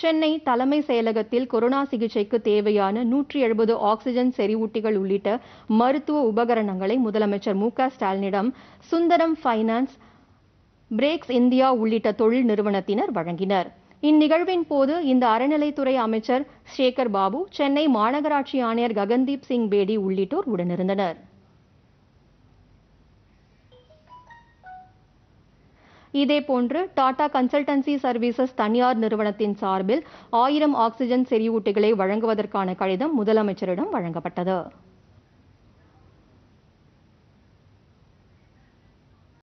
சென்னை தலைமை செயலகத்தில் கொரோனா சிகிச்சைக்கு தேவையான நூற்றி எழுபது ஆக்ஸிஜன் செறிவூட்டிகள் உள்ளிட்ட மருத்துவ உபகரணங்களை முதலமைச்சர் மு க ஸ்டாலினிடம் சுந்தரம் ஃபைனான்ஸ் பிரேக்ஸ் இந்தியா உள்ளிட்ட தொழில் நிறுவனத்தினர் வழங்கினர் இந்நிகழ்வின் போது இந்த அறநிலைத்துறை அமைச்சர் சேகர் பாபு சென்னை மாநகராட்சி ஆணையர் ககன்தீப் சிங் பேடி உள்ளிட்டோர் உடனிருந்தனர் இதேபோன்று டாடா கன்சல்டன்சி சர்வீசஸ் தனியார் நிறுவனத்தின் சார்பில் ஆயிரம் ஆக்ஸிஜன் செறிவூட்டிகளை வழங்குவதற்கான கடிதம் முதலமைச்சரிடம் வழங்கப்பட்டது